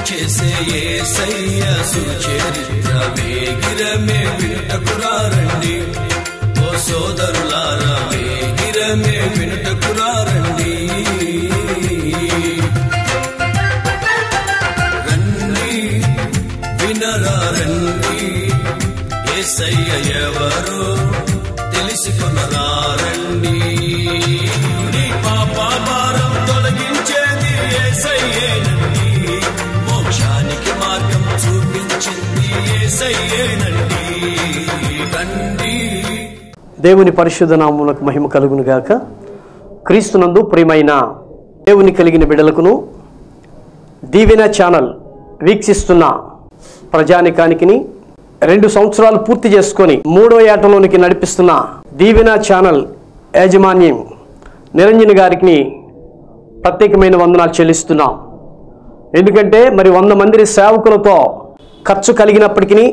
చేసే ఏసయ్య సుచరిత్ర వేగిరమే వినుటకురారండి ఓ సోదరులారా వేగిరమే వినుటకురారండి రండి వినరా రండి ఏసయ్య ఎవరో తెలుసుకునరా రండి నీ పాప భారం తొలగించేది ఏసయ్యేనండి మోక్షానికి మార్గం చూపించింది ఏసయ్యేనండి రండి దేవుని పరిశుద్ధ నామములకు మహిమ కలుగును గాక క్రీస్తునందు ప్రియమైన దేవుని కలిగిన బిడలకును దీవెన ఛానల్ వీక్షిస్తున్న ప్రజానికానికి రెండు సంవత్సరాలు పూర్తి చేసుకొని మూడో ఏటలోనికి నడిపిస్తున్న దీవెన ఛానల్ యాజమాన్యం నిరంజన్ గారికి ప్రత్యేకమైన వందనాలు చెల్లిస్తున్నాం ఎందుకంటే మరి వంద మంది సేవకులతో ఖర్చు కలిగినప్పటికీ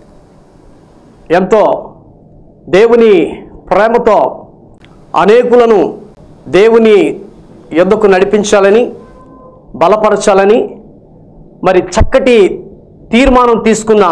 ఎంతో దేవుని ప్రేమతో అనేకులను దేవుని యొద్దకు నడిపించాలని బలపరచాలని మరి చక్కటి తీర్మానం తీసుకున్న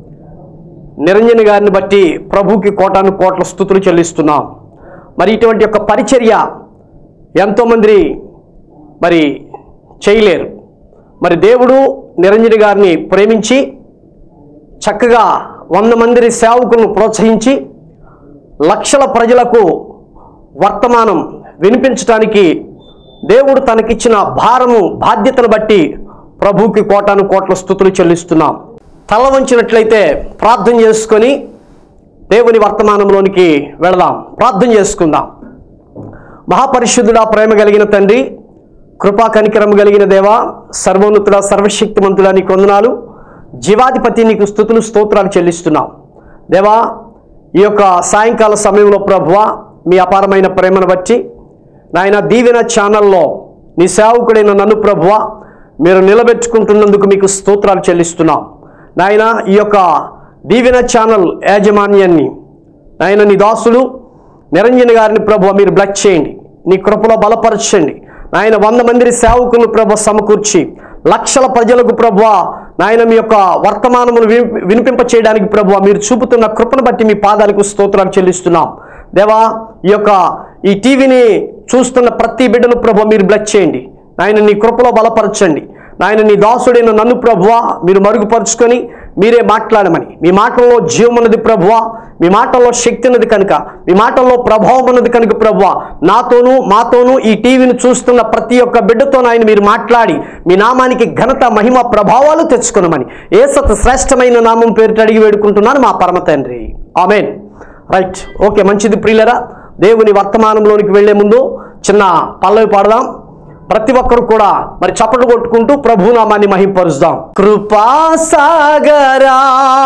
నిరంజన్ గారిని బట్టి ప్రభుకి కోటాను కోట్ల స్థుతులు చెల్లిస్తున్నాం మరి ఇటువంటి యొక్క పరిచర్య ఎంతోమంది మరి చేయలేరు మరి దేవుడు నిరంజన్ గారిని ప్రేమించి చక్కగా వంద మంది సేవకులను ప్రోత్సహించి లక్షల ప్రజలకు వర్తమానం వినిపించటానికి దేవుడు తనకిచ్చిన భారము బాధ్యతను బట్టి ప్రభువుకి కోటాను కోట్ల స్థుతులు చెల్లిస్తున్నాం తల వంచినట్లయితే ప్రార్థన చేసుకొని దేవుని వర్తమానంలోనికి వెళదాం ప్రార్థన చేసుకుందాం మహాపరిశుద్ధుడా ప్రేమ కలిగిన తండ్రి కృపా కనికరం కలిగిన దేవా సర్వోన్నతుడ సర్వశక్తిమంతుడా నీకు వందనాలు జీవాధిపతి నీకు స్థుతులు స్తోత్రాలు చెల్లిస్తున్నాం దేవా ఈ యొక్క సాయంకాల సమయంలో ప్రభువ మీ అపారమైన ప్రేమను బట్టి నాయన దీవెన ఛానల్లో నీ సేవకుడైన నన్ను ప్రభువ మీరు నిలబెట్టుకుంటున్నందుకు మీకు స్తోత్రాలు చెల్లిస్తున్నాం నాయన ఈ యొక్క దీవెన ఛానల్ యాజమాన్యాన్ని నాయన నీ దాసుడు నిరంజన్ గారిని ప్రభు మీరు బ్లక్ చేయండి నీ కృపలో బలపరచండి నాయన వంద మంది సేవకులను ప్రభు సమకూర్చి లక్షల ప్రజలకు ప్రభు నాయన మీ యొక్క వర్తమానమును విని- వినిపింప చేయడానికి ప్రభు మీరు చూపుతున్న కృపను బట్టి మీ పాదాలకు స్తోత్రాలు చెల్లిస్తున్నాం దేవా ఈ యొక్క ఈ టీవీని చూస్తున్న ప్రతి బిడ్డను ప్రభు మీరు బ్లక్ చేయండి నాయన నీ కృపలో బలపరచండి నాయన నీ దాసుడైన నన్ను ప్రభువా మీరు మరుగుపరుచుకొని మీరే మాట్లాడమని మీ మాటల్లో జీవం ఉన్నది ప్రభువా మీ మాటల్లో శక్తి ఉన్నది కనుక మీ మాటల్లో ప్రభావం ఉన్నది కనుక ప్రభువా నాతోనూ మాతోనూ ఈ టీవీని చూస్తున్న ప్రతి ఒక్క బిడ్డతో నాయన మీరు మాట్లాడి మీ నామానికి ఘనత మహిమ ప్రభావాలు తెచ్చుకునమని ఏ సత్ శ్రేష్టమైన నామం పేరిట అడిగి వేడుకుంటున్నాను మా పరమ తండ్రి ఆమెన్ రైట్ ఓకే మంచిది ప్రియులరా దేవుని వర్తమానంలోనికి వెళ్లే ముందు చిన్న పల్లవి పాడదాం ప్రతి ఒక్కరు కూడా మరి చప్పట్లు కొట్టుకుంటూ ప్రభునామాన్ని మహింపరుస్తాం కృపా సాగరా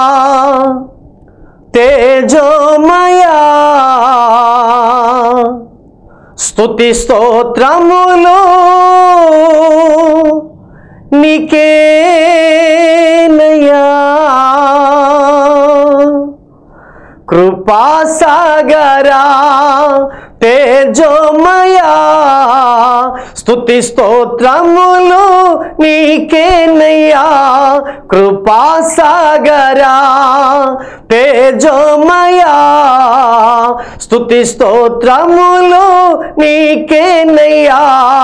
తేజోమయా స్తుతి స్తోత్రములు నీకేనయా కృపాసాగరా తేజోమయా స్తుతి స్తోత్రములు నీకేనయ్యా కృపాసాగరా తేజోమయా స్తుతి స్తోత్రములు నీకేనయ్యా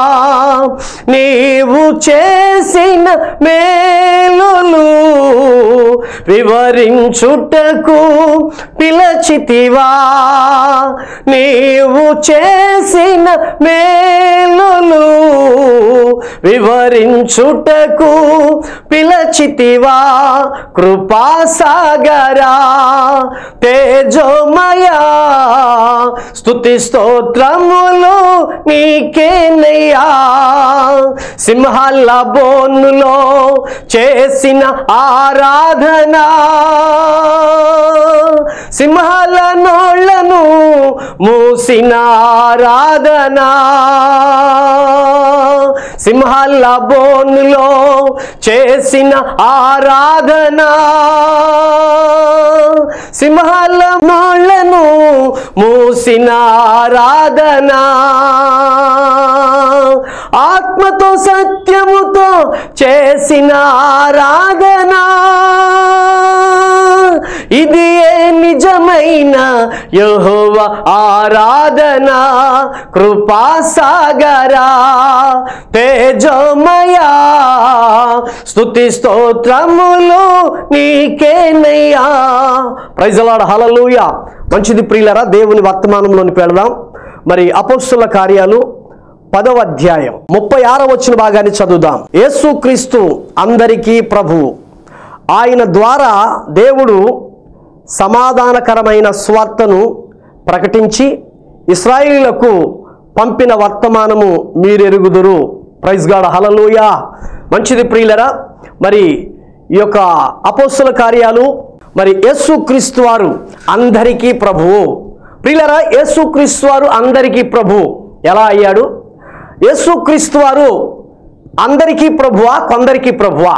నీవు చేసిన మేలులు వివరించుటకు పిలచితివా నీవు చేసిన మేలులు వివరించుటకు పిలచితివా కృపాసాగరా తేజోమయా స్తుతి స్తోత్రములు నీకేనయ్యా సింహాల బోనులో చేసిన ఆరాధన సింహాల నోళ్లను మూసిన ఆరాధన సింహాల బోనులో చేసిన ఆరాధన సింహాల నోళ్లను మూసిన ఆరాధన ఆత్మతో సత్యముతో చేసిన ఆరాధన ఇది ఏ నిజమైన యెహోవ ఆరాధన కృపాసాగరా తేజోమయా స్తుతి స్తోత్రములు నీకేనయ్యా ప్రైజలాడ హలలుయ మంచిది ప్రియులరా దేవుని వర్తమానంలోని పెడదాం మరి అపోస్తుల కార్యాలు పదవ అధ్యాయం ముప్పై ఆరో వచ్చిన భాగాన్ని చదువుదాం యేసుక్రీస్తు అందరికీ ప్రభువు ఆయన ద్వారా దేవుడు సమాధానకరమైన స్వార్థను ప్రకటించి ఇస్రాయిలకు పంపిన వర్తమానము మీరెరుగుదురు ప్రైజ్ గాడ్ హలలుయ మంచిది ప్రియులరా మరి ఈ యొక్క అపోస్తుల కార్యాలు మరి యేసుక్రీస్తు వారు అందరికీ ప్రభువు ప్రియులరా యేసుక్రీస్తు వారు అందరికీ ప్రభువు ఎలా అయ్యాడు యేసుక్రీస్తు వారు అందరికీ ప్రభువా కొందరికి ప్రభువా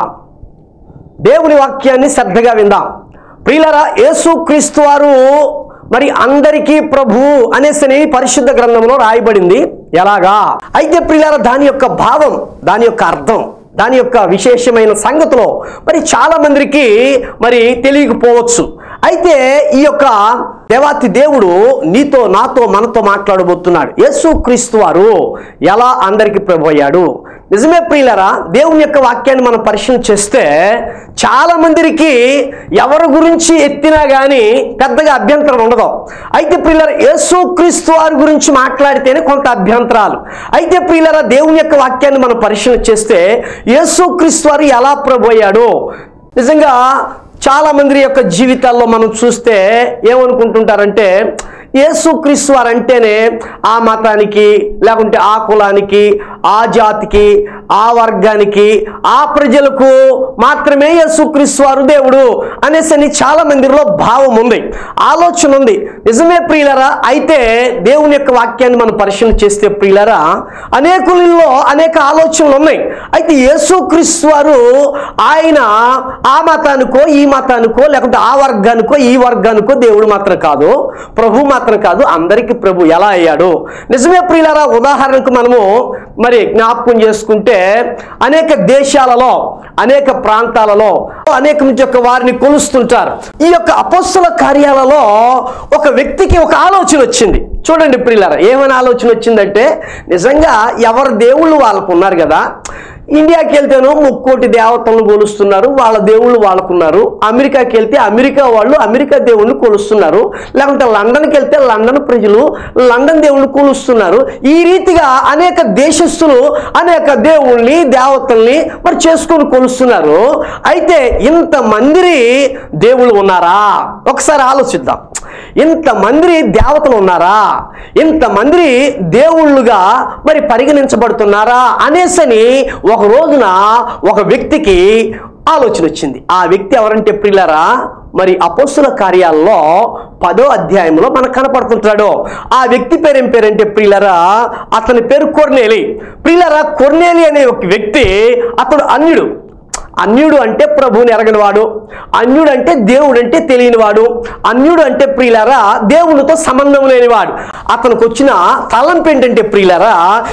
దేవుని వాక్యాన్ని శ్రద్ధగా విందాం ప్రియులరా యేసుక్రీస్తు వారు మరి అందరికీ ప్రభు అనేసి పరిశుద్ధ గ్రంథంలో రాయబడింది ఎలాగా అయితే ప్రియులారా దాని యొక్క భావం దాని యొక్క అర్థం దాని యొక్క విశేషమైన సంగతిలో మరి చాలా మందికి మరి తెలియకపోవచ్చు అయితే ఈ యొక్క దేవాతి దేవుడు నీతో నాతో మనతో మాట్లాడబోతున్నాడు యేసుక్రీస్తు వారు ఎలా అందరికి ప్రభు అయ్యాడు నిజమే ప్రియులరా దేవుని యొక్క వాక్యాన్ని మనం పరిశీలన చేస్తే చాలా మందికి ఎవరి గురించి ఎత్తినా కానీ పెద్దగా అభ్యంతరం ఉండదు అయితే ప్రియులర యేసుక్రీస్తు వారి గురించి మాట్లాడితేనే కొంత అభ్యంతరాలు అయితే ప్రియులర దేవుని యొక్క వాక్యాన్ని మనం పరిశీలన చేస్తే యేసుక్రీస్తు వారు ఎలా ప్రభు అయ్యాడు నిజంగా చాలా మంది యొక్క జీవితాల్లో మనం చూస్తే ఏమనుకుంటుంటారంటే యేసుక్రీస్తు వారు అంటేనే ఆ మతానికి లేకుంటే ఆ కులానికి ఆ జాతికి ఆ వర్గానికి ఆ ప్రజలకు మాత్రమే యేసుక్రీస్తు వారు దేవుడు అనేసి అని చాలా మందిలో భావం ఉంది ఆలోచన ఉంది నిజమే ప్రియులరా అయితే దేవుని యొక్క వాక్యాన్ని మనం పరిశీలన చేస్తే ప్రియులరా అనేకులలో అనేక ఆలోచనలు ఉన్నాయి అయితే యేసుక్రీస్తు వారు ఆయన ఆ మతానికో ఈ మతానికో లేకుంటే ఆ వర్గానికో ఈ వర్గానికో దేవుడు మాత్రం కాదు ప్రభు మాత్రం కాదు అందరికీ ప్రభు ఎలా అయ్యాడు నిజమే ప్రియులారా ఉదాహరణకు మనము మరి జ్ఞాపకం చేసుకుంటే అనేక దేశాలలో అనేక ప్రాంతాలలో అనేక మంది యొక్క వారిని కొలుస్తుంటారు ఈ యొక్క అపస్సుల కార్యాలలో ఒక వ్యక్తికి ఒక ఆలోచన వచ్చింది చూడండి ప్రియులారా ఏమైనా ఆలోచన వచ్చిందంటే నిజంగా ఎవరి దేవుళ్ళు వాళ్ళకు ఉన్నారు కదా ఇండియాకి వెళ్తేనో ముక్కోటి దేవతలను కొలుస్తున్నారు వాళ్ళ దేవుళ్ళు వాళ్ళకున్నారు అమెరికాకి వెళ్తే అమెరికా వాళ్ళు అమెరికా దేవుళ్ళని కొలుస్తున్నారు లేకుంటే లండన్కి వెళ్తే లండన్ ప్రజలు లండన్ దేవుళ్ళు కొలుస్తున్నారు ఈ రీతిగా అనేక దేశస్తులు అనేక దేవుళ్ళని దేవతల్ని మరి చేసుకొని కొలుస్తున్నారు అయితే ఇంతమంది దేవుళ్ళు ఉన్నారా ఒకసారి ఆలోచిద్దాం ఇంతమంది దేవతలు ఉన్నారా ఇంతమంది దేవుళ్ళుగా మరి పరిగణించబడుతున్నారా అనేసని ఒక రోజున ఒక వ్యక్తికి ఆలోచన వచ్చింది ఆ వ్యక్తి ఎవరంటే ప్రియులరా మరి అపోస్తుల కార్యాల్లో పదో అధ్యాయంలో మనకు కనపడుతుంటాడు ఆ వ్యక్తి పేరు ఏం పేరంటే ప్రియులరా అతని పేరు కొర్నేలి ప్రియులరా కొర్నేలి అనే ఒక వ్యక్తి అతడు అన్యుడు అన్యుడు అంటే ప్రభువుని ఎరగనివాడు అన్యుడు అంటే దేవుడు అంటే తెలియనివాడు అన్యుడు అంటే ప్రియులారా దేవునితో సంబంధం లేనివాడు అతనికి వచ్చిన తలంపు ఏంటంటే ప్రియులారా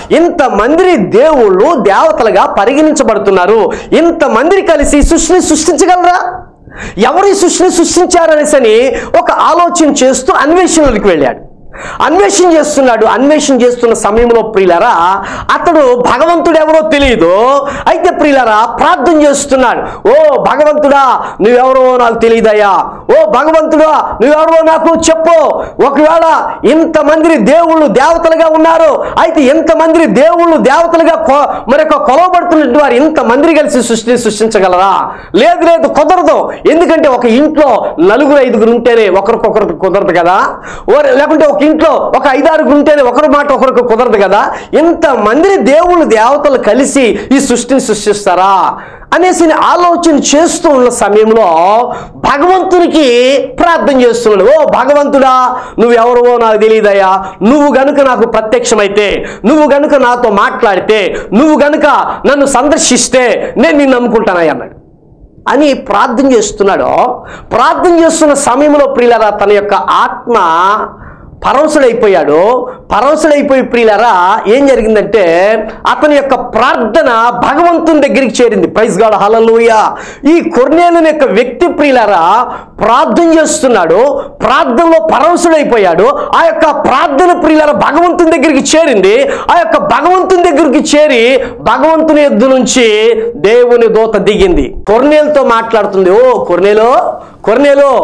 ఇంతమంది దేవుళ్ళు దేవతలుగా పరిగణించబడుతున్నారు ఇంతమందిని కలిసి సృష్టిని సృష్టించగలరా ఎవరు ఈ సృష్టిని సృష్టించారనేసని ఒక ఆలోచన చేస్తూ అన్వేషణలోకి వెళ్ళాడు అన్వేషణ చేస్తున్నాడు అన్వేషణ చేస్తున్న సమయంలో ప్రియులరా అతడు భగవంతుడు ఎవరో తెలియదు అయితే ప్రియులరా ప్రార్థన చేస్తున్నాడు ఓ భగవంతుడా నువ్వెవరో నాకు తెలియదయ్యా ఓ భగవంతుడా నువ్వెవరో నాకు చెప్పు ఒకవేళ ఇంతమంది దేవుళ్ళు దేవతలుగా ఉన్నారు అయితే ఇంతమంది దేవుళ్ళు దేవతలుగా కొ- మరొక కొలవబడుతున్నట్టు వారు ఇంతమంది కలిసి సృష్టి సృష్టించగలరా లేదు లేదు కుదరదు ఎందుకంటే ఒక ఇంట్లో నలుగురు ఐదుగురు ఉంటేనే ఒకరికొకరికి కుదరదు కదా ఓ లేకుంటే ఒక ఇంట్లో ఒక ఐదారుగురు ఉంటేనే ఒకరి మాట ఒకరికి కుదరదు కదా ఇంతమంది దేవుళ్ళు దేవతలు కలిసి ఈ సృష్టిని సృష్టిస్తారా అనేసి ఆలోచన చేస్తూ ఉన్న సమయంలో భగవంతునికి ప్రార్థన చేస్తున్నాడు ఓ భగవంతుడా నువ్వెవరో నాకు తెలియదయ్యా నువ్వు గనుక నాకు ప్రత్యక్షమైతే నువ్వు గనుక నాతో మాట్లాడితే నువ్వు గనుక నన్ను సందర్శిస్తే నేను నిన్ను నమ్ముకుంటానయ్య అన్నాడు అని ప్రార్థన చేస్తున్నాడు ప్రార్థన చేస్తున్న సమయంలో ప్రియులరా తన యొక్క ఆత్మ పరవశుడైపోయాడు పరవశుడైపోయి ప్రియులరా ఏం జరిగిందంటే అతని యొక్క ప్రార్థన భగవంతుని దగ్గరికి చేరింది ప్రైజ్ గాడ్ హలలుయ ఈ కొర్నేలుని యొక్క వ్యక్తి ప్రియులరా ప్రార్థన చేస్తున్నాడు ప్రార్థనలో పరవశుడైపోయాడు ఆ యొక్క ప్రార్థన ప్రియులర భగవంతుని దగ్గరికి చేరింది ఆ యొక్క భగవంతుని దగ్గరికి చేరి భగవంతుని ఎద్దు నుంచి దేవుని దూత దిగింది కొర్నేలుతో మాట్లాడుతుంది ఓ కొర్నేలో కొర్నేలో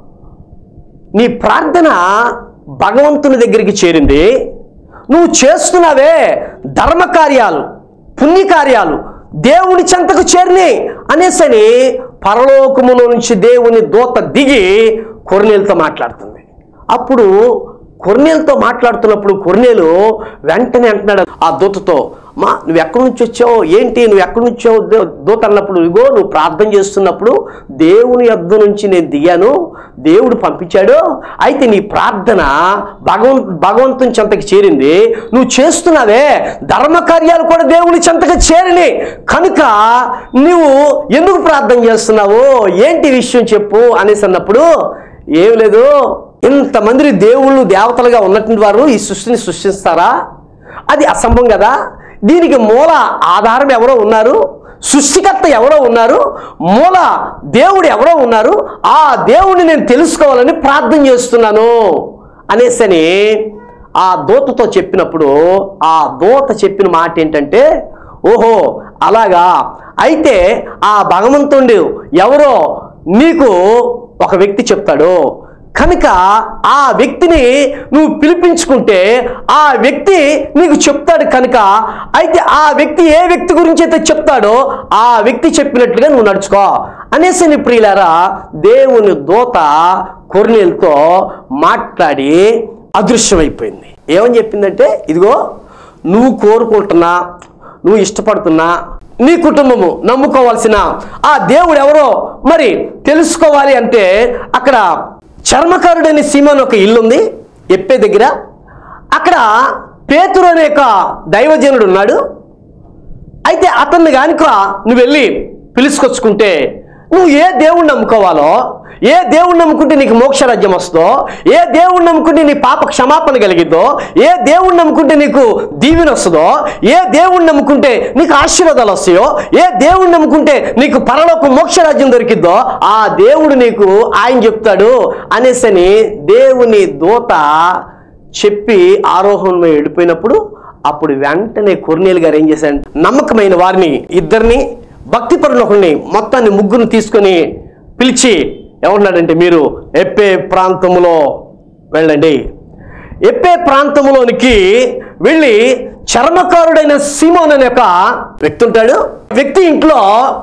నీ ప్రార్థన భగవంతుని దగ్గరికి చేరింది నువ్వు చేస్తున్నావే ధర్మకార్యాలు పుణ్యకార్యాలు దేవుని చెంతకు చేరినాయి అనేసని పరలోకములో నుంచి దేవుని దూత దిగి కొర్నేలతో మాట్లాడుతుంది అప్పుడు కొర్నేలతో మాట్లాడుతున్నప్పుడు కొర్నేలు వెంటనే అంటున్నాడు ఆ దూతతో మా నువ్వు ఎక్కడి నుంచి వచ్చావు ఏంటి నువ్వు ఎక్కడి నుంచి వచ్చావు దో- దూత అన్నప్పుడు ఇగో నువ్వు ప్రార్థన చేస్తున్నప్పుడు దేవుని యొద్ద నుంచి నేను దిగాను దేవుడు పంపించాడు అయితే నీ ప్రార్థన భగవం భగవంతుని చెంతకి చేరింది నువ్వు చేస్తున్నావే ధర్మ కార్యాలు కూడా దేవుని చెంతకి చేరిని కనుక నువ్వు ఎందుకు ప్రార్థన చేస్తున్నావు ఏంటి విషయం చెప్పు అనేసి అన్నప్పుడు ఏం లేదు ఇంతమంది దేవుళ్ళు దేవతలుగా ఉన్నటువంటి వారు ఈ సృష్టిని సృష్టిస్తారా అది అసంభవం కదా దీనికి మూల ఆధారం ఎవరో ఉన్నారు సృష్టికర్త ఎవరో ఉన్నారు మూల దేవుడు ఎవరో ఉన్నారు ఆ దేవుడిని నేను తెలుసుకోవాలని ప్రార్థన చేస్తున్నాను అనేసని ఆ దూతతో చెప్పినప్పుడు ఆ దూత చెప్పిన మాట ఏంటంటే ఓహో అలాగా అయితే ఆ భగవంతుడు ఎవరో నీకు ఒక వ్యక్తి చెప్తాడు కనుక ఆ వ్యక్తిని నువ్వు పిలిపించుకుంటే ఆ వ్యక్తి నీకు చెప్తాడు కనుక అయితే ఆ వ్యక్తి ఏ వ్యక్తి గురించి అయితే చెప్తాడో ఆ వ్యక్తి చెప్పినట్లుగా నువ్వు నడుచుకో అనేసి నీ ప్రియులారా దేవుని దూత కొర్నేలతో మాట్లాడి అదృశ్యమైపోయింది ఏమని చెప్పిందంటే ఇదిగో నువ్వు కోరుకుంటున్నా నువ్వు ఇష్టపడుతున్నా నీ కుటుంబము నమ్ముకోవాల్సిన ఆ దేవుడు ఎవరో మరి తెలుసుకోవాలి అంటే అక్కడ చర్మకారుడని సీమన్ ఒక ఇల్లు ఉంది ఎప్పే దగ్గర అక్కడ పేతురు అనే ఒక దైవజనుడు ఉన్నాడు అయితే అతన్ని గానుక నువ్వు వెళ్ళి పిలుచుకొచ్చుకుంటే నువ్వు ఏ దేవుణ్ణి నమ్ముకోవాలో ఏ దేవుణ్ణి నమ్ముకుంటే నీకు మోక్షరాజ్యం వస్తుందో ఏ దేవుణ్ణి నమ్ముకుంటే నీ పాప క్షమాపణ కలిగిద్దో ఏ దేవుణ్ణి నమ్ముకుంటే నీకు దీవెన వస్తుందో ఏ దేవుణ్ణి నమ్ముకుంటే నీకు ఆశీర్వాదాలు వస్తాయో ఏ దేవుణ్ణి నమ్ముకుంటే నీకు పరలోక మోక్షరాజ్యం దొరికిద్దో ఆ దేవుడు నీకు ఆయన చెప్తాడు అనేసని దేవుని దూత చెప్పి ఆరోహణమై వెళ్ళిపోయినప్పుడు అప్పుడు వెంటనే కొర్నేలు గారు ఏం చేశాడు నమ్మకమైన వారిని ఇద్దరిని భక్తి పరులొకరిని మొత్తాన్ని ముగ్గురు తీసుకొని పిలిచి ఏమన్నాడంటే మీరు ఎప్పే ప్రాంతములో వెళ్ళండి ఎప్పే ప్రాంతములోనికి వెళ్ళి చర్మకారుడైన సీమోన్ అనే ఒక వ్యక్తి ఉంటాడు వ్యక్తి ఇంట్లో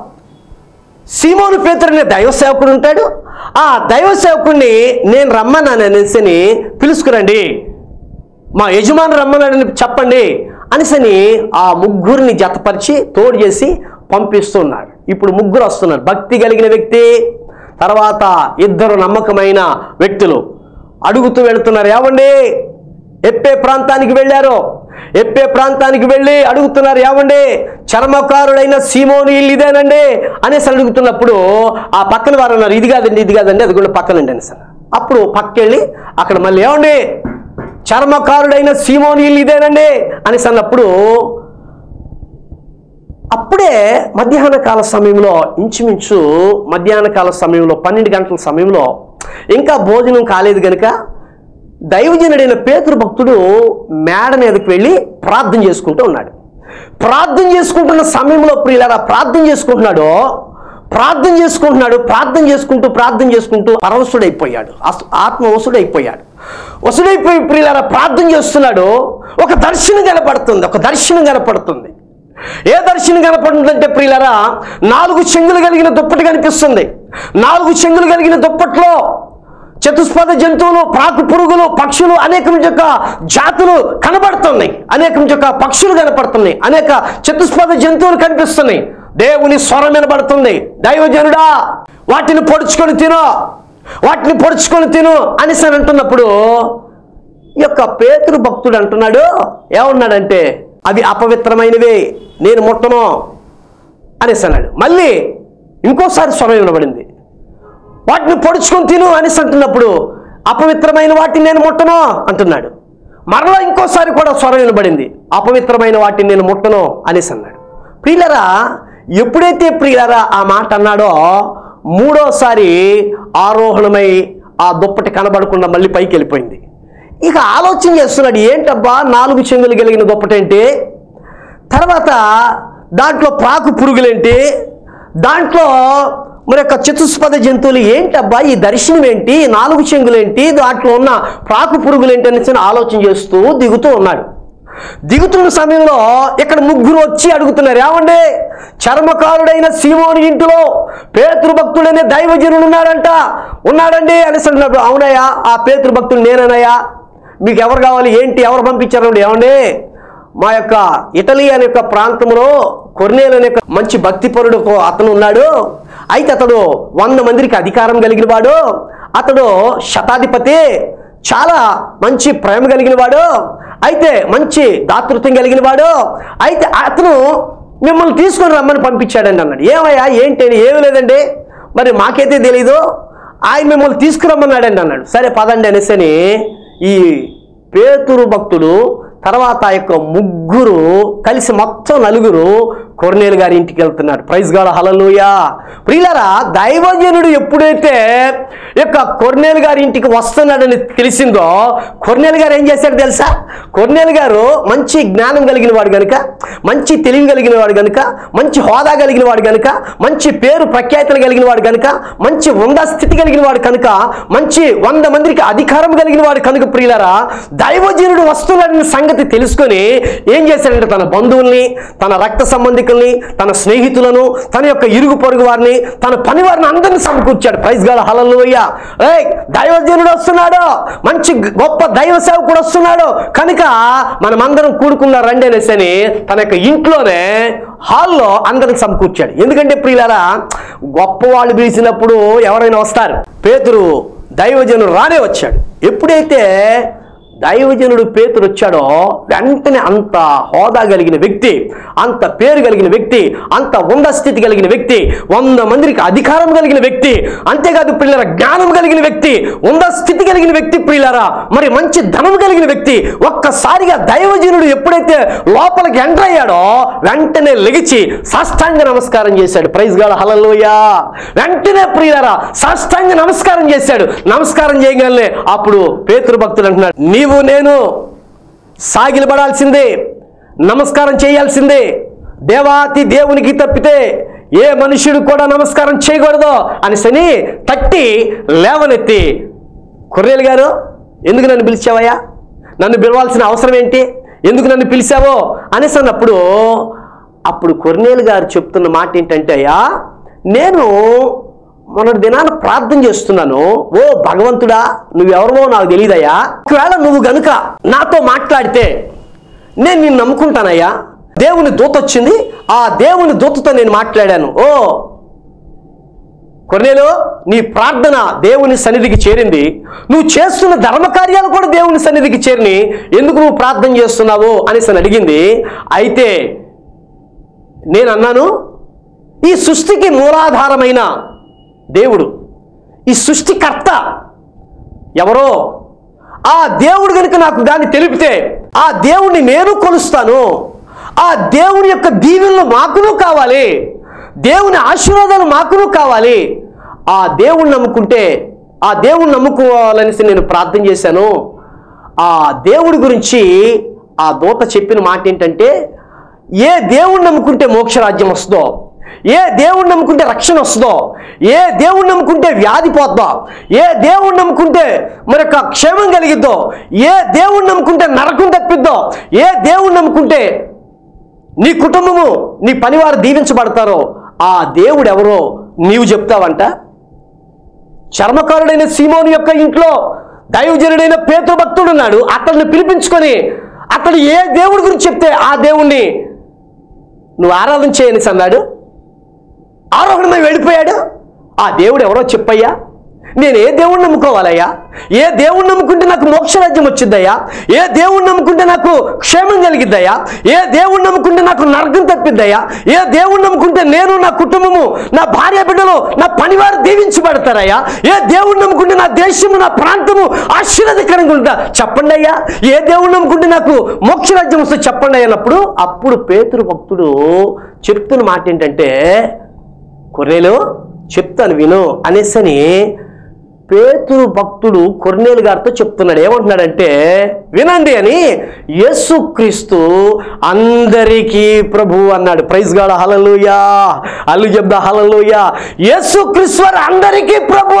సీమోను పేతురు అనే దైవ సేవకుడు ఉంటాడు ఆ దైవ సేవకుడిని నేను రమ్మన్నాను అనేసి పిలుచుకురండి మా యజమాని రమ్మన్నాడని చెప్పండి అనేసని ఆ ముగ్గురిని జతపరిచి తోడు చేసి పంపిస్తున్నాడు ఇప్పుడు ముగ్గురు వస్తున్నారు భక్తి కలిగిన వ్యక్తి తర్వాత ఇద్దరు నమ్మకమైన వ్యక్తులు అడుగుతూ వెళుతున్నారు ఏమండి ఎప్పే ప్రాంతానికి వెళ్ళారు ఎప్పే ప్రాంతానికి వెళ్ళి అడుగుతున్నారు ఏమండి చర్మకారుడైన సీమోని ఇల్లు ఇదేనండి అనేసి అడుగుతున్నప్పుడు ఆ పక్కన వారు అన్నారు ఇది కాదండి ఇది కాదండి అది కూడా పక్కనండి అనేసి అన్నారు. అప్పుడు పక్కెళ్ళి అక్కడ మళ్ళీ ఏమండి చర్మకారుడైన సీమోని ఇల్లు ఇదేనండి అనేసి అన్నప్పుడు అప్పుడే మధ్యాహ్న కాల సమయంలో ఇంచుమించు మధ్యాహ్న కాల సమయంలో పన్నెండు గంటల సమయంలో ఇంకా భోజనం కాలేదు గనుక దైవజనుడైన పేతురు భక్తుడు మేడ మీదకి వెళ్ళి ప్రార్థన చేసుకుంటూ ఉన్నాడు ప్రార్థన చేసుకుంటున్న సమయంలో ప్రియులారా ప్రార్థన చేసుకుంటున్నాడు ప్రార్థన చేసుకుంటున్నాడు ప్రార్థన చేసుకుంటూ ప్రార్థన చేసుకుంటూ పరవశుడైపోయాడు అస్- ఆత్మ వసుడైపోయాడు వసుడైపోయి ప్రియులారా ప్రార్థన చేస్తున్నాడు ఒక దర్శనం కనపడుతుంది ఒక దర్శనం కనపడుతుంది ఏ దర్శనం కనపడుతుందంటే ప్రియులరా నాలుగు చెంగులు కలిగిన దుప్పటి కనిపిస్తుంది నాలుగు చెంగులు కలిగిన దుప్పట్లో చతుస్పద జంతువులు ప్రాకు పురుగులు పక్షులు అనేకం యొక్క జాతులు కనబడుతున్నాయి అనేకం యొక్క పక్షులు కనపడుతున్నాయి అనేక చతుస్పద జంతువులు కనిపిస్తున్నాయి దేవుని స్వరం వినబడుతుంది దైవజనుడా వాటిని పొడుచుకొని తిను వాటిని పొడుచుకొని తిను అనేసి అని అంటున్నప్పుడు ఈ యొక్క పేతురు భక్తుడు అంటున్నాడు ఏమన్నాడంటే అవి అపవిత్రమైనవే నేను ముట్టను అనేసి అన్నాడు మళ్ళీ ఇంకోసారి స్వరం వినబడింది వాటిని పొడుచుకొని తిను అనేసి అంటున్నప్పుడు అపవిత్రమైన వాటిని నేను ముట్టను అంటున్నాడు మరలా ఇంకోసారి కూడా స్వరం వినబడింది అపవిత్రమైన వాటిని నేను ముట్టను అనేసి అన్నాడు ప్రియులరా ఎప్పుడైతే ప్రియులరా ఆ మాట అన్నాడో మూడోసారి ఆరోహణమై ఆ దుప్పటి కనబడకుండా మళ్ళీ పైకి వెళ్ళిపోయింది ఇక ఆలోచన చేస్తున్నాడు ఏంటబ్బా నాలుగు చెంగులు కలిగిన దుప్పటేంటి తర్వాత దాంట్లో ప్రాకు పురుగులేంటి దాంట్లో మరి యొక్క చతుస్పద జంతువులు ఏంటబ్బా ఈ దర్శనం ఏంటి ఈ నాలుగు చెంగులేంటి దాంట్లో ఉన్న ప్రాకు పురుగులేంటి అనేసి ఆలోచన చేస్తూ దిగుతూ ఉన్నాడు దిగుతున్న సమయంలో ఇక్కడ ముగ్గురు వచ్చి అడుగుతున్నారు ఏమండి చర్మకారుడైన సీమోని ఇంటిలో పేతృ భక్తుడనే దైవజనుడు ఉన్నాడంట ఉన్నాడండి అనేసి అంటున్నాడు అవునయ్యా ఆ పేతృ భక్తుడు నేననయ్యా మీకు ఎవరు కావాలి ఏంటి ఎవరు పంపించారు ఏమండి మా యొక్క ఇటలీ అనే యొక్క ప్రాంతంలో కొర్నేలు అనే యొక్క మంచి భక్తిపరుడు ఒక అతను ఉన్నాడు అయితే అతడు వంద మందికి అధికారం కలిగిన వాడు అతడు శతాధిపతి చాలా మంచి ప్రేమ కలిగిన వాడు అయితే మంచి దాతృత్వం కలిగిన వాడు అయితే అతను మిమ్మల్ని తీసుకొని రమ్మని పంపించాడండి అన్నాడు ఏమయ్యా ఏంటి అని ఏమీ లేదండి మరి మాకైతే తెలీదు ఆయన మిమ్మల్ని తీసుకురమ్మన్నాడండి అన్నాడు సరే పదండి అనేసని ఈ పేతురు భక్తుడు తర్వాత ఆ యొక్క ముగ్గురు కలిసి మొత్తం నలుగురు కొర్నేలు గారి ఇంటికి వెళ్తున్నారు ప్రైజ్ గాల హలలుయా ప్రియులరా దైవజనుడు ఎప్పుడైతే ఈ యొక్క కొర్నేలు గారి ఇంటికి వస్తున్నాడని తెలిసిందో కొర్నేలు గారు ఏం చేశాడు తెలుసా కొర్నేలు గారు మంచి జ్ఞానం కలిగిన వాడు కనుక మంచి తెలివి కలిగిన వాడు కనుక మంచి హోదా కలిగిన వాడు కనుక మంచి పేరు ప్రఖ్యాతులు కలిగిన వాడు కనుక మంచి ఉందా స్థితి కలిగిన వాడు కనుక మంచి వంద మందికి అధికారం కలిగిన వాడు కనుక ప్రియులరా దైవజనుడు వస్తున్నాడని సంగతి తెలుసుకొని ఏం చేశాడంటే తన బంధువుల్ని తన రక్త సంబంధికుల్ని తన స్నేహితులను తన యొక్క ఇరుగు పొరుగు వారిని తన పని వారిని అందరిని సమకూర్చాడు ప్రైజ్ గాల హలలుయ్య ఏయ్ దైవజనుడు వస్తున్నాడు మంచి గొప్ప దైవ సేవకుడు వస్తున్నాడు కనుక మనమందరం కూడుకున్న రండి అనేసి అని తన యొక్క ఇంట్లోనే హాల్లో అందరికి సమకూర్చాడు ఎందుకంటే ప్రియులారా గొప్పవాళ్ళు పిలిచినప్పుడు ఎవరైనా వస్తారు పేతురు దైవజనుడు రానే వచ్చాడు ఎప్పుడైతే దైవజనుడు పేతురు వచ్చాడో వెంటనే అంత హోదా కలిగిన వ్యక్తి అంత పేరు కలిగిన వ్యక్తి అంత ఉండ స్థితి కలిగిన వ్యక్తి వంద మందికి అధికారం కలిగిన వ్యక్తి అంతేకాదు పిల్లల జ్ఞానం కలిగిన వ్యక్తి ఉండ స్థితి కలిగిన వ్యక్తి ప్రియులారా మరి మంచి ధనం కలిగిన వ్యక్తి ఒక్కసారిగా దైవజనుడు ఎప్పుడైతే లోపలికి ఎంటర్ అయ్యాడో వెంటనే లెగిచి సాష్టాంగ నమస్కారం చేశాడు ప్రైజ్ గాల హలలోయ వెంటనే ప్రియులారా సాష్టాంగ నమస్కారం చేశాడు నమస్కారం చేయగానే అప్పుడు పేతురు భక్తుడు అంటున్నాడు నీవు నేను సాగిలబడాల్సిందే నమస్కారం చేయాల్సిందే దేవాతి దేవునికి తప్పితే ఏ మనుషుడు కూడా నమస్కారం చేయకూడదు అనేసని తట్టి లేవనెత్తి కొర్రేలు గారు ఎందుకు నన్ను పిలిచావయ్యా నన్ను పిలవాల్సిన అవసరం ఏంటి ఎందుకు నన్ను పిలిచావో అనేసి అన్నప్పుడు అప్పుడు కొర్నేలు గారు చెప్తున్న మాట ఏంటంటే అయ్యా నేను మొన్నటి దినాన ప్రార్థన చేస్తున్నాను ఓ భగవంతుడా నువ్వెవరో నాకు తెలియదయ్యా ఒకవేళ నువ్వు గనుక నాతో మాట్లాడితే నేను నిన్ను నమ్ముకుంటానయ్యా దేవుని దూత వచ్చింది ఆ దేవుని దూతతో నేను మాట్లాడాను ఓ కొన్నేలు నీ ప్రార్థన దేవుని సన్నిధికి చేరింది నువ్వు చేస్తున్న ధర్మ కార్యాలు కూడా దేవుని సన్నిధికి చేరిని ఎందుకు నువ్వు ప్రార్థన చేస్తున్నావు అనేసి అని అడిగింది అయితే నేను అన్నాను ఈ సృష్టికి మూలాధారమైన దేవుడు ఈ సృష్టికర్త ఎవరో ఆ దేవుడు కనుక నాకు దాన్ని తెలిపితే ఆ దేవుణ్ణి నేను కొలుస్తాను ఆ దేవుని యొక్క దీవెనలు మాకును కావాలి దేవుని ఆశీర్వాదాలు మాకును కావాలి ఆ దేవుణ్ణి నమ్ముకుంటే ఆ దేవుణ్ణి నమ్ముకోవాలనేసి నేను ప్రార్థన చేశాను ఆ దేవుడి గురించి ఆ దూత చెప్పిన మాట ఏంటంటే ఏ దేవుణ్ణి నమ్ముకుంటే మోక్షరాజ్యం వస్తుందో ఏ దేవుణ్ణి నమ్ముకుంటే రక్షణ వస్తుందో ఏ దేవుణ్ణి నమ్ముకుంటే వ్యాధి పోద్దో ఏ దేవుణ్ణి నమ్ముకుంటే మరొక క్షేమం కలిగిద్దో ఏ దేవుణ్ణి నమ్ముకుంటే నరకం తప్పిద్దో ఏ దేవుణ్ణి నమ్ముకుంటే నీ కుటుంబము నీ పనివారు దీవించబడతారో ఆ దేవుడు ఎవరో నీవు చెప్తావంట చర్మకారుడైన సీమోను యొక్క ఇంట్లో దైవజనుడైన పేతృ భక్తుడు ఉన్నాడు అతన్ని పిలిపించుకొని అతడు ఏ దేవుడి గురించి చెప్తే ఆ దేవుణ్ణి నువ్వు ఆరాధన చేయని అన్నాడు ఆరోహణమై వెళ్ళిపోయాడు ఆ దేవుడు ఎవరో చెప్పయ్యా నేను ఏ దేవుణ్ణి నమ్ముకోవాలయ్యా ఏ దేవుణ్ణి నమ్ముకుంటే నాకు మోక్షరాజ్యం వచ్చిద్దయ్యా ఏ దేవుణ్ణి నమ్ముకుంటే నాకు క్షేమం కలిగిద్దయ్యా ఏ దేవుణ్ణి నమ్ముకుంటే నాకు నరకం తప్పిద్దయ్యా ఏ దేవుణ్ణి నమ్ముకుంటే నేను నా కుటుంబము నా భార్య బిడ్డలు నా పనివారు దీవించబడతారయ్యా ఏ దేవుణ్ణి నమ్ముకుంటే నా దేశము నా ప్రాంతము ఆశీర్వదకరంగా ఉంటా చెప్పండి అయ్యా ఏ దేవుణ్ణి నమ్ముకుంటే నాకు మోక్షరాజ్యం వస్తే చెప్పండి అన్నప్పుడు అప్పుడు పేతురు భక్తుడు చెప్తున్న మాట ఏంటంటే కొర్నేలు చెప్తాను విను అనేసని పేతురు భక్తుడు కొర్నేలు గారితో చెప్తున్నాడు ఏమంటున్నాడంటే వినండి అని యేసుక్రీస్తు అందరికీ ప్రభు అన్నాడు ప్రైజ్ గాడ హలలుయా అల్లు చెప్దా హలలుయా యేసుక్రీస్తు వారు అందరికీ ప్రభు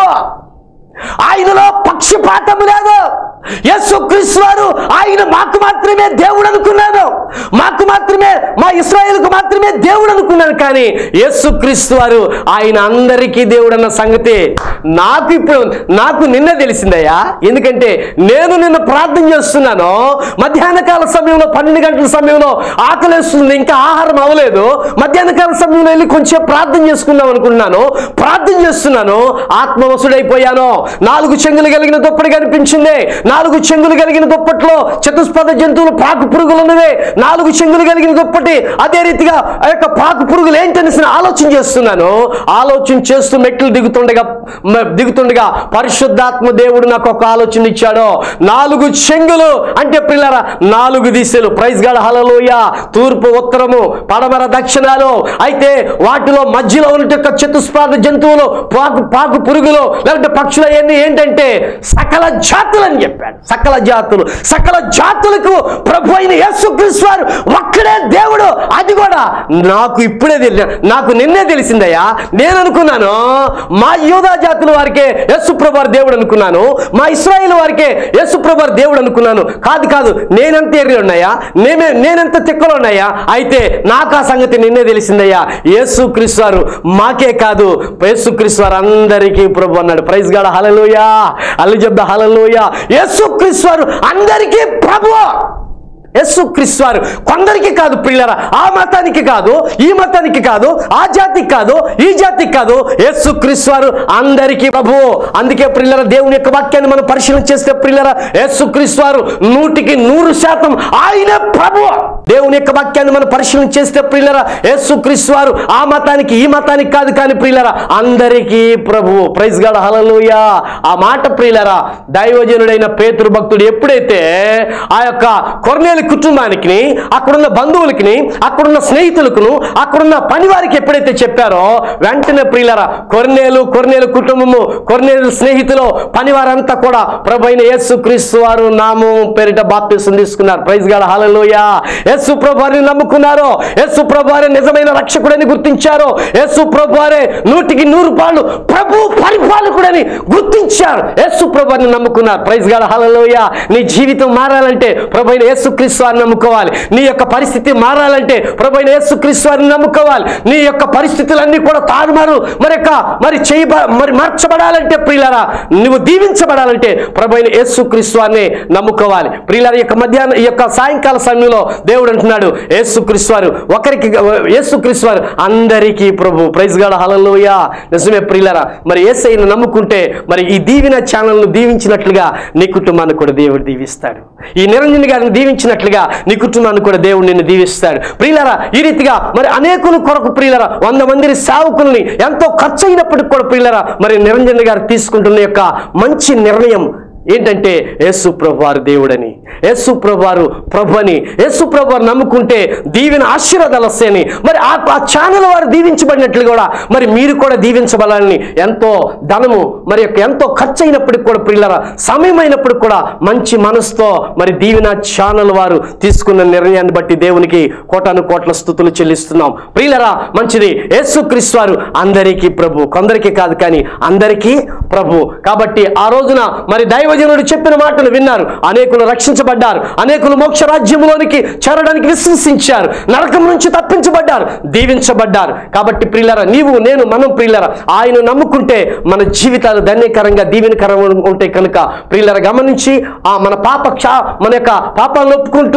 ఆయనలో పక్షపాతం లేదు యేసుక్రీస్తు వారు ఆయన మాకు మాత్రమే దేవుడు అనుకున్నాను మాకు మాత్రమే మా ఇస్రాయేల్కు మాత్రమే దేవుడు అనుకున్నాను కానీ యేసుక్రీస్తు వారు ఆయన అందరికీ దేవుడు అన్న సంగతి నాకు ఇప్పుడు నాకు నిన్న తెలిసిందయ్యా ఎందుకంటే నేను నిన్న ప్రార్థన చేస్తున్నాను మధ్యాహ్న కాల సమయంలో పన్నెండు గంటల సమయంలో ఆకలేస్తుంది ఇంకా ఆహారం అవ్వలేదు మధ్యాహ్న కాల సమయంలో వెళ్ళి కొంచెం ప్రార్థన చేసుకుందాం అనుకున్నాను ప్రార్థన చేస్తున్నాను ఆత్మవసుడైపోయాను నాలుగు చెంగులు కలిగిన దుప్పటి కనిపించింది నాలుగు చెంగులు కలిగిన దుప్పట్లో చతుష్పద జంతువులు పాకు పురుగులు ఉన్నవే నాలుగు చెంగులు కలిగిన దుప్పటి అదే రీతిగా ఆ యొక్క పాకు పురుగులు ఏంటనేసి ఆలోచన చేస్తున్నాను ఆలోచన చేస్తూ మెట్లు దిగుతుండగా మ- దిగుతుండగా పరిశుద్ధాత్మ దేవుడు నాకు ఒక ఆలోచన ఇచ్చాడు నాలుగు చెంగులు అంటే పిల్లరా నాలుగు దిశలు ప్రైజ్ గడ హలలోయ తూర్పు ఉత్తరము పడమర దక్షిణాలు అయితే వాటిలో మధ్యలో ఉన్న చతుష్పాద జంతువులు పాకు పాకు పురుగులు లేకపోతే పక్షులు అవన్నీ ఏంటంటే సకల జాతులు అని చెప్పాడు సకల జాతులు సకల జాతులకు ప్రభు అయిన యేసుక్రీస్తు వారు ఒక్కడే దేవుడు అది కూడా నాకు ఇప్పుడే తెలియ నాకు నిన్నే తెలిసిందయ్యా నేను అనుకున్నాను మా యూదా జాతుల వారికే యేసుప్రభు వారి దేవుడు అనుకున్నాను మా ఇస్రాయేల్ వారికే యేసుప్రభు వారి దేవుడు అనుకున్నాను కాదు కాదు నేనెంత ఎర్రి ఉన్నాయా నేనే నేనెంత తిక్కలు ఉన్నాయా అయితే నాకు ఆ సంగతి నిన్నే తెలిసిందయ్యా యేసు క్రీస్తు వారు మాకే కాదు యేసు క్రీస్తు వారు అందరికీ ప్రభు అన్నాడు ప్రైజ్ గాడ హలలోయా అల్లు చెప్దా హలలోయా యేసు క్రీస్తు వారు అందరికీ ప్రభు యేసుక్రీస్తు వారు కొందరికి కాదు పిల్లరా ఆ మతానికి కాదు ఈ మతానికి కాదు ఆ జాతికి కాదు ఈ జాతికి కాదు యేసుక్రీస్తు వారు అందరికీ ప్రభు అందుకే పిల్లల దేవుని యొక్క వాక్యాన్ని మనం పరిశీలన చేస్తే పిల్లల యేసుక్రీస్తు వారు నూటికి నూరు శాతం ఆయనే ప్రభు దేవుని యొక్క వాక్యాన్ని మనం పరిశీలన చేస్తే ప్రియులరా యేసుక్రీస్తు వారు ఆ మతానికి ఈ మతానికి కాదు కానీ ప్రియులరా అందరికీ ప్రభు ప్రైజ్ గాడ్ హలలుయా ఆ మాట ప్రియులరా దైవజనుడైన పేతురు భక్తుడు ఎప్పుడైతే ఆ యొక్క కొర్నేలి కుటుంబానికి అక్కడున్న బంధువులకి అక్కడున్న స్నేహితులకు అక్కడున్న పనివారికి ఎప్పుడైతే చెప్పారో వెంటనే ప్రియులరా కొర్నేలు కొర్నేలు కుటుంబము కొర్నేలు స్నేహితులు పనివారంతా కూడా ప్రభు అయిన యేసు క్రీస్తు వారు నామం పేరిట బాప్తిసం తీసుకున్నారు ప్రైజ్ గాడ్ హల్లెలూయా యేసు ప్రభు వారిని నమ్ముకున్నారు యేసు ప్రభు వారే నిజమైన రక్షకుడని గుర్తించారు యేసు ప్రభు వారే నూటికి నూరు పాళ్ళు ప్రభు పరిపాలకుడని గుర్తించారు యేసు ప్రభు వారిని నమ్ముకున్నారు ప్రైజ్ గాడ్ హల్లెలూయా నీ జీవితం మారాలంటే ప్రభు అయిన యేసు క్రీస్తు వారిని నమ్ముకోవాలి నీ యొక్క పరిస్థితి మారాలంటే ప్రభు అయిన యేసు క్రీస్తు వారిని నమ్ముకోవాలి నీ యొక్క పరిస్థితులన్నీ కూడా తారుమారు మరి యొక్క మరి చేయ మరి మార్చబడాలంటే ప్రియులరా నువ్వు దీవించబడాలంటే ప్రభు అయిన యేసు క్రీస్తు వారిని నమ్ముకోవాలి ప్రియులార యొక్క మధ్యాహ్నం ఈ యొక్క సాయంకాల సమయంలో దేవుడు అంటున్నాడు యేసు క్రీస్తు వారు ఒకరికి యేసు క్రీస్తు వారు అందరికీ ప్రభు ప్రైజ్ గాడ హలలోయ నిజమే ప్రియులరా మరి ఏసైను నమ్ముకుంటే మరి ఈ దీవిన ఛానల్ను దీవించినట్లుగా నీ కుటుంబాన్ని కూడా దేవుడు దీవిస్తాడు ఈ నిరంజన్ గారిని దీవించినట్లుగా నీ కుటుంబాన్ని కూడా దేవుడు నిన్ను దీవిస్తాడు ప్రియులరా ఈ రీతిగా మరి అనేకుల కొరకు ప్రియులరా వంద మంది సేవకుల్ని ఎంతో ఖర్చు అయినప్పటికి కూడా ప్రియులరా మరి నిరంజన్ గారు తీసుకుంటున్న యొక్క మంచి నిర్ణయం ఏంటంటే యేసు ప్రభు వారు దేవుడని యేసు ప్రభు వారు ప్రభు అని యేసు ప్రభు వారు నమ్ముకుంటే దీవెన ఆశీర్వాదాలు వస్తాయని మరి ఆ ఆ ఛానల్ వారు దీవించబడినట్లు కూడా మరి మీరు కూడా దీవించబడాలని ఎంతో ధనము మరి యొక్క ఎంతో ఖర్చు అయినప్పటికి కూడా పిల్లల సమయం అయినప్పటికి కూడా మంచి మనసుతో మరి దీవెన ఛానల్ వారు తీసుకున్న నిర్ణయాన్ని బట్టి దేవునికి కోటాను కోట్ల స్థుతులు చెల్లిస్తున్నాం ప్రియులరా మంచిది యేసు క్రీస్తు వారు అందరికీ ప్రభు కొందరికి కాదు కానీ అందరికీ ప్రభు కాబట్టి ఆ రోజున మరి దైవజనుడు చెప్పిన మాటలు విన్నారు అనేకులు రక్షించబడ్డారు అనేకులు మోక్ష రాజ్యంలోనికి చేరడానికి విశ్వసించారు నరకం నుంచి తప్పించబడ్డారు దీవించబడ్డారు కాబట్టి ప్రియులరా నీవు నేను మనం ప్రియులరా ఆయన నమ్ముకుంటే మన జీవితాలు ధన్యకరంగా దీవెనకరంగా ఉంటాయి కనుక ప్రియులర గమనించి ఆ మన పాప క్షా మన యొక్క పాపాలను ఒప్పుకుంటూ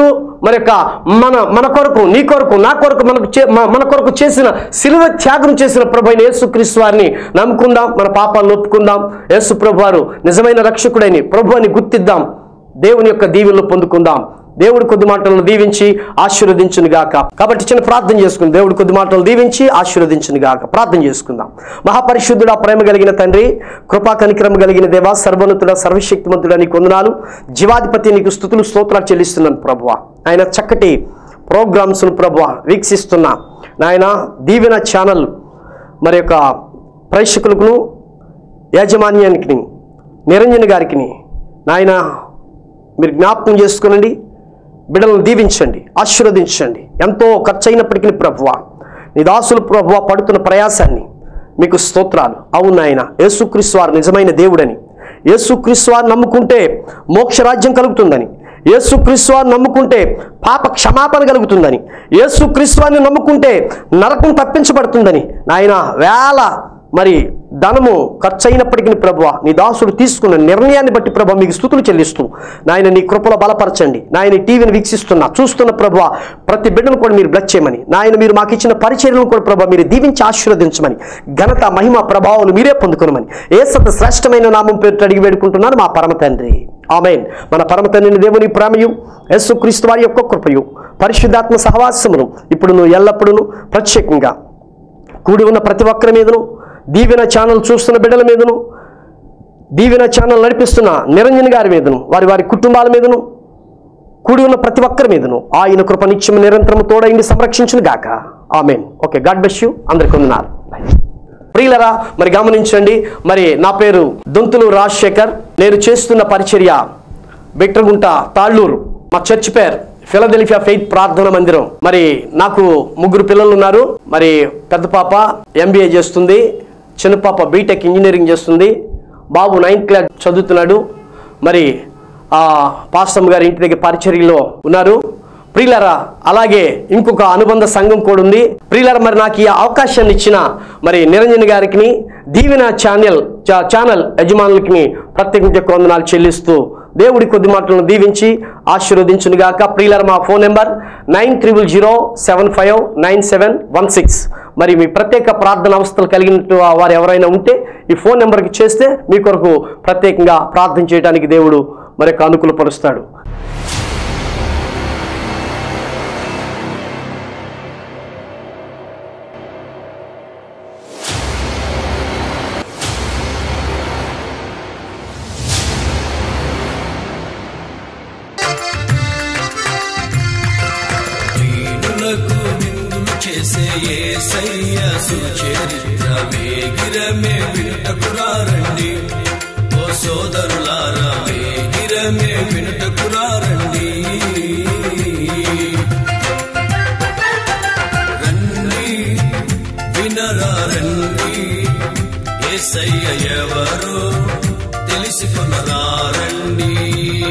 మరి యొక్క మన మన కొరకు నీ కొరకు నా కొరకు మనకు చే- మ- మన కొరకు చేసిన సిలువ త్యాగం చేసిన ప్రభు అయిన యేసుక్రీస్తు వారిని నమ్ముకుందాం మన పాపాలను ఒప్పుకుందాం యేసు ప్రభు వారు నిజమైన రక్షకుడని ప్రభు అని గుర్తిద్దాం దేవుని యొక్క దీవెనలు పొందుకుందాం దేవుడు కొద్ది మాటలను దీవించి ఆశీర్వదించును గాక కాబట్టి చిన్న ప్రార్థన చేసుకుందాం దేవుడు కొద్ది మాటలు దీవించి ఆశీర్వదించును గాక ప్రార్థన చేసుకుందాం మహాపరిశుద్ధుడా ప్రేమ కలిగిన తండ్రి కృపా కనిక్రమ కలిగిన దేవా సర్వోన్నతుడ సర్వశక్తిమంతుడా నీకు వందనాలు జీవాధిపతి నీకు స్థుతులు స్తోత్రాలు చెల్లిస్తున్నాను ప్రభువ ఆయన చక్కటి ప్రోగ్రామ్స్ను ప్రభువ వీక్షిస్తున్నా నాయన దీవెన ఛానల్ మరి యొక్క ప్రేక్షకులకు యాజమాన్యానికి నిరంజన్ గారికి నాయన మీరు జ్ఞాపకం చేసుకునండి బిడ్డలను దీవించండి ఆశీర్వదించండి ఎంతో ఖర్చు అయినప్పటికీ ప్రభువ నీ దాసులు ప్రభువ పడుతున్న ప్రయాసాన్ని మీకు స్తోత్రాలు అవును ఆయన యేసుక్రీస్తు వారు నిజమైన దేవుడని యేసుక్రీస్తు వారు నమ్ముకుంటే మోక్షరాజ్యం కలుగుతుందని యేసుక్రీస్తు వారు నమ్ముకుంటే పాప క్షమాపణ కలుగుతుందని యేసుక్రీస్తు వారిని నమ్ముకుంటే నరకం తప్పించబడుతుందని నాయన వేల మరి ధనము ఖర్చు అయినప్పటికీ ప్రభువ నీ దాసుడు తీసుకున్న నిర్ణయాన్ని బట్టి ప్రభు మీకు స్థుతులు చెల్లిస్తూ నాయన నీ కృపలో బలపరచండి నాయన ఈ టీవీని వీక్షిస్తున్నా చూస్తున్న ప్రభు ప్రతి బిడ్డను కూడా మీరు బ్లెస్ చేయమని నాయన మీరు మాకు ఇచ్చిన పరిచర్యలను కూడా ప్రభు మీరు దీవించి ఆశీర్వదించమని ఘనత మహిమ ప్రభావం మీరే పొందుకునమని ఏ సత శ్రేష్టమైన నామం పేరు అడిగి వేడుకుంటున్నాను మా పరమ తండ్రి ఆమెన్ మన పరమ తండ్రిని దేవుని ప్రేమయు యేసుక్రీస్తు వారి యొక్క కృపయు పరిశుద్ధాత్మ సహవాసమును ఇప్పుడు నువ్వు ఎల్లప్పుడూ ప్రత్యేకంగా కూడి ఉన్న ప్రతి ఒక్కరి మీదను దీవెన ఛానల్ చూస్తున్న బిడ్డల మీదను దీవెన ఛానల్ నడిపిస్తున్న నిరంజన్ గారి మీదను వారి వారి కుటుంబాల మీదను కూడి ఉన్న ప్రతి ఒక్కరి మీదను ఆయన కృప నిత్యం నిరంతరం తోడైంది సంరక్షించును గాక amen okay God bless you అందరికి వందనాలు ప్రియులరా మరి గమనించండి మరి నా పేరు దొంతులు రాజశేఖర్ నేను చేస్తున్న పరిచర్య బిట్రగుంట తాళ్ళూరు మా చర్చ్ పేరు ఫిలదెల్ఫియా ఫెయిత్ ప్రార్థన మందిరం మరి నాకు ముగ్గురు పిల్లలు ఉన్నారు మరి పెద్ద పాప ఎంబీఏ చేస్తుంది చిన్న పాప బీటెక్ ఇంజనీరింగ్ చేస్తుంది బాబు నైన్త్ క్లాస్ చదువుతున్నాడు మరి ఆ పాస్టమ్ గారి ఇంటి దగ్గర పరిచర్యలో ఉన్నారు ప్రియులరా అలాగే ఇంకొక అనుబంధ సంఘం కూడా ఉంది ప్రియులరా మరి నాకు ఈ అవకాశాన్ని ఇచ్చిన మరి నిరంజన్ గారికి దీవెన ఛానల్ చా- ఛానల్ యజమానులకి ప్రత్యేకించే కొందనాలు చెల్లిస్తూ దేవుడి కొద్ది మాటలను దీవించి ఆశీర్వదించునుగాక ప్రియులర మా phone number nine triple zero seven five nine seven one six మరి మీ ప్రత్యేక ప్రార్థన అవస్థలు కలిగిన వారు ఎవరైనా ఉంటే ఈ ఫోన్ నెంబర్కి చేస్తే మీ కొరకు ప్రత్యేకంగా ప్రార్థన చేయడానికి దేవుడు మరి యొక్క అనుకూలపరుస్తాడు దీనులకు విందులు చేసే యేసయ్య సుచరిత్ర వేగిరమే వినుటకురారండి ఓ సోదరులారా వేగిరమే వినుటకురారండి రండి వినరా రండి ఏసయ్య ఎవరో తెలుసుకునరా రండి